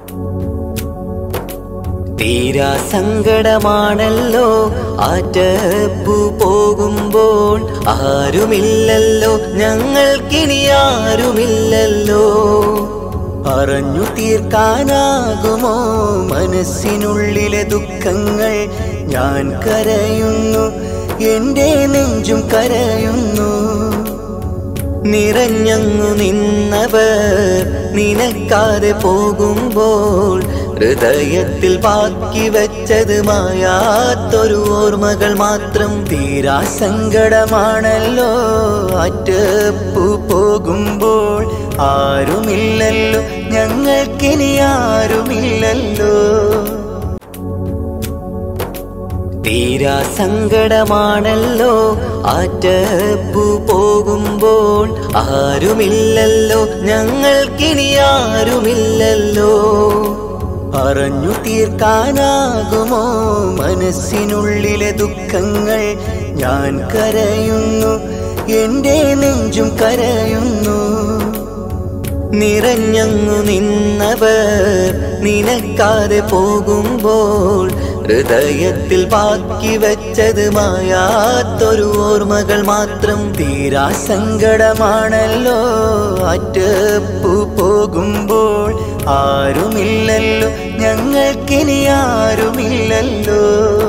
തീരാ സങ്കടമാണല്ലോ ആറ്റപ്പു പോകുമ്പോൾ ആരുമില്ലല്ലോ ഞങ്ങൾക്കിനി ആരുമില്ലല്ലോ പറഞ്ഞു തീർക്കാനാകുമോ മനസ്സിനുള്ളിലെ ദുഃഖങ്ങൾ ഞാൻ കരയുന്നു എൻ്റെ നെഞ്ചും കരയുന്നു നിറഞ്ഞങ്ങു നിന്നവർ നിനക്കാതെ പോകുമ്പോൾ ഹൃദയത്തിൽ ബാക്കി വെച്ചത് മായാത്തൊരു ഓർമ്മകൾ മാത്രം തീരാ സങ്കടമാണല്ലോ അറ്റപ്പു പോകുമ്പോൾ ആരുമില്ലല്ലോ ഞങ്ങൾക്കിനി ആരുമില്ലല്ലോ തീരാ സങ്കടമാണല്ലോ ആറ്റപ്പു പോകുമ്പോൾ ആരുമില്ലല്ലോ ഞങ്ങൾക്കിനി ആരുമില്ലല്ലോ പറഞ്ഞു തീർക്കാനാകുമോ മനസ്സിനുള്ളിലെ ദുഃഖങ്ങൾ ഞാൻ കരയുന്നു എൻ്റെ നെഞ്ചും കരയുന്നു നിറഞ്ഞങ്ങു നിന്നവർ നിനക്കാതെ പോകുമ്പോൾ ഹൃദയത്തിൽ ബാക്കി വെച്ചത് മായാത്തൊരു ഓർമ്മകൾ മാത്രം തീരാ സങ്കടമാണല്ലോ അറ്റപ്പു പോകുമ്പോൾ ആരുമില്ലല്ലോ ഞങ്ങൾക്കിനി ആരുമില്ലല്ലോ